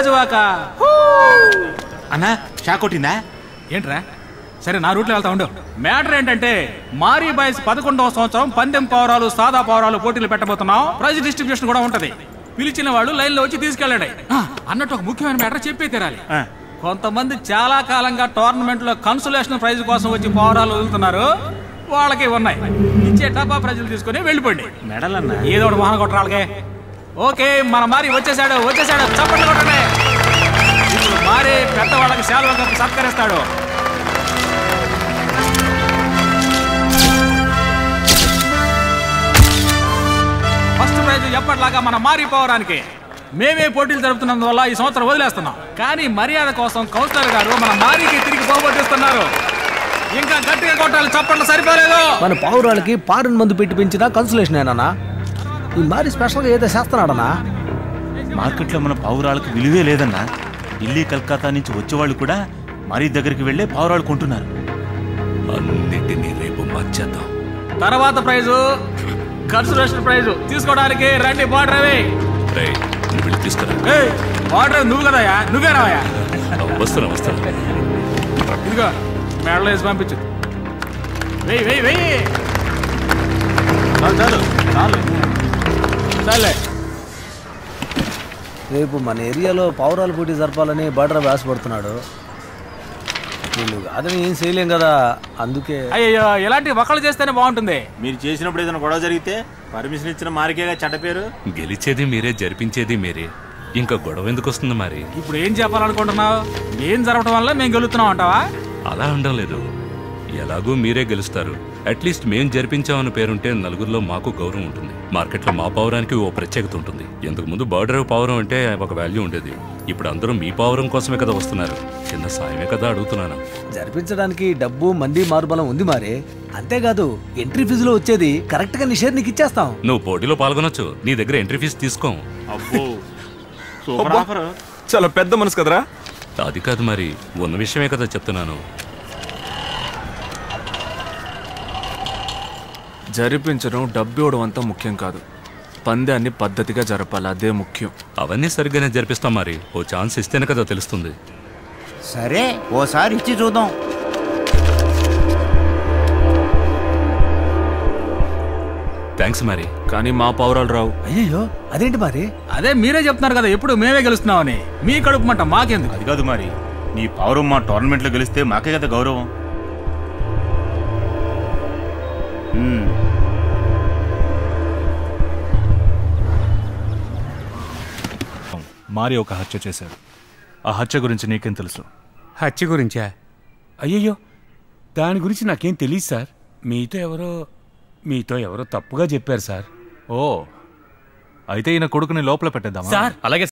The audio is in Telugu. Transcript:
గాజువాక అన్నా షాక్ కొట్టిందా ఏంట్రా సరే నా రూట్లో వెళ్తా ఉండు మ్యాటర్ ఏంటంటే మారీ బాయ్స్ పదకొండవ సంవత్సరం పందెం పౌరాలు సాదా పౌరాలు పోటీలు పెట్టబోతున్నాం ప్రైజ్ డిస్ట్రిబ్యూషన్ కూడా ఉంటది పిలిచిన వాళ్ళు లైన్ లో వచ్చి తీసుకెళ్ళండి ఆ, అన్నట్టు ఒక ముఖ్యమైన మ్యాటర్ చెప్పే తీరాలి ఆ. కొంతమంది చాలా కాలంగా టోర్నమెంట్ లో కన్సులేషన్ ప్రైజ్ కోసం వచ్చి పౌరాలు వదులుతున్నారు వాళ్ళకి ఉన్నాయి ఇచ్చే డబ్బా ప్రజలు తీసుకుని వెళ్ళిపోండి మెడలన్నా ఏదో ఒకటి వాహన కొట్టరు వాళ్ళకి ఓకే మన మారి వచ్చేసాడు వచ్చేసాడు చప్పట్లు కొట్టండి ఇప్పుడు మారి పెద్దవాళ్ళకి సేవలు కప్పి సత్కరిస్తాడు ఫస్ట్ ప్రైజ్ ఎప్పటిలాగా మన మారి పోవడానికి మేమే పోటీలు జరుపుతున్నందువల్ల ఈ సంవత్సరం వదిలేస్తున్నాం కానీ మర్యాద కోసం కౌన్సిలర్ గారు మన మారికి తిరిగి పోగొట్టిస్తున్నారు ఇంకా గట్టిగా కొట్టాలి చప్పట్లు సరిపోలేదు మన పావురాలకి పారన్ మందు పెట్టి పెంచిన కన్సులేషన్ ఏనా ఈ మారి స్పెషల్గా ఏదో చేస్తున్నాడనా మార్కెట్లో మన పావురాలకు విలువే లేదన్నా ఢిల్లీ కల్కత్తా నుంచి వచ్చేవాళ్ళు కూడా మరీ దగ్గరికి వెళ్ళే పావురాలు కొంటున్నారు అన్నిటినీ రేపు మర్చేద్దాం తర్వాత ప్రైజు కన్సర్వేషన్ ప్రైజు తీసుకోవడానికి రండి బార్డర్ అవి రే నువ్వు వెళ్ళి తీసుకురా బార్డర్ నువ్వు కదయా నువ్వే రావయ్యా వస్తున్నా వస్తున్నా ఇదిగో మేడలో వేసి పంపించు వెయ్యి వెయ్యి వెయ్యి చాలు చాలు చాలు చాలే రేపు మన ఏరియాలో పావురాల పోటీ జరపాలని బార్డర్ ఆశపడుతున్నాడు వీళ్ళు కాదని ఏం చేయలేం కదా అందుకే అయ్యో ఇలాంటి ఒకళ్ళు చేస్తేనే బాగుంటుంది మీరు చేసినప్పుడు ఏదైనా గొడవ జరిగితే పర్మిషన్ ఇచ్చిన మారికేగా చెడ్డ పేరు గెలిచేది మీరే జరిపించేది మీరే ఇంకా గొడవ ఎందుకు వస్తుంది మరి ఇప్పుడు ఏం చెప్పాలనుకుంటున్నావు ఏం జరగడం వల్ల మేము గెలుస్తున్నాం అంటావా అలా ఉండడం లేదు ఎలాగూ మీరే గెలుస్తారు అట్లీస్ట్ మేం జరిపించామని పేరుంటే నలుగురిలో మాకు గౌరవం ఉంటుంది మార్కెట్లో మా పౌరానికి ఓ ప్రత్యేకత ఉంటుంది ఇంతకు ముందు బార్డర్ పౌరం అంటే ఒక వాల్యూ ఉండేది ఇప్పుడు అందరూ మీ పౌరం కోసమే కదా వస్తున్నారు చిన్న సాయమే కదా అడుగుతున్నాను జరిపించడానికి డబ్బు మంది మారుబలం ఉంది మారే అంతేకాదు ఎంట్రీ ఫీజులో వచ్చేది కరెక్ట్ గా నీ షేర్ నీకు ఇచ్చేస్తాం నువ్వు పోటీలో పాల్గొనొచ్చు నీ దగ్గర ఎంట్రీ ఫీజు తీసుకో అబ్బో సూపర్ ఆఫర్ చాలా పెద్ద మనసు కదరా అది కాదు మరి ఉన్న విషయమే కదా చెప్తున్నాను జరిపించడం డబ్బు ఇవ్వడం అంతా ముఖ్యం కాదు పందాన్ని పద్ధతిగా జరపాలి అదే ముఖ్యం అవన్నీ సరిగ్గానే జరిపిస్తాం మరి ఓ ఛాన్స్ ఇస్తేనే కదా తెలుస్తుంది సరే ఓసారి ఇచ్చి చూద్దాం థ్యాంక్స్ మరి కానీ మా పౌరాలు రావు అయ్యో అదేంటి మరి అదే మీరే చెప్తున్నారు కదా ఎప్పుడు మేమే గెలుస్తున్నామని మీ కడుపు మంట మాకెందుకు అది కాదు మరి నీ పౌరం మా టోర్నమెంట్లో గెలిస్తే మాకే కదా గౌరవం మ్మ్. మారి ఒక హత్య చేశాడు ఆ హత్య గురించి నీకేం తెలుసు హత్య గురించా అయ్యయ్యో దాని గురించి నాకేం తెలియదు సార్ మీతో ఎవరో మీతో ఎవరో తప్పుగా చెప్పారు సార్ ఓ అయితే ఈయన కొడుకుని లోపల పెట్టేద్దామా సార్ అలాగే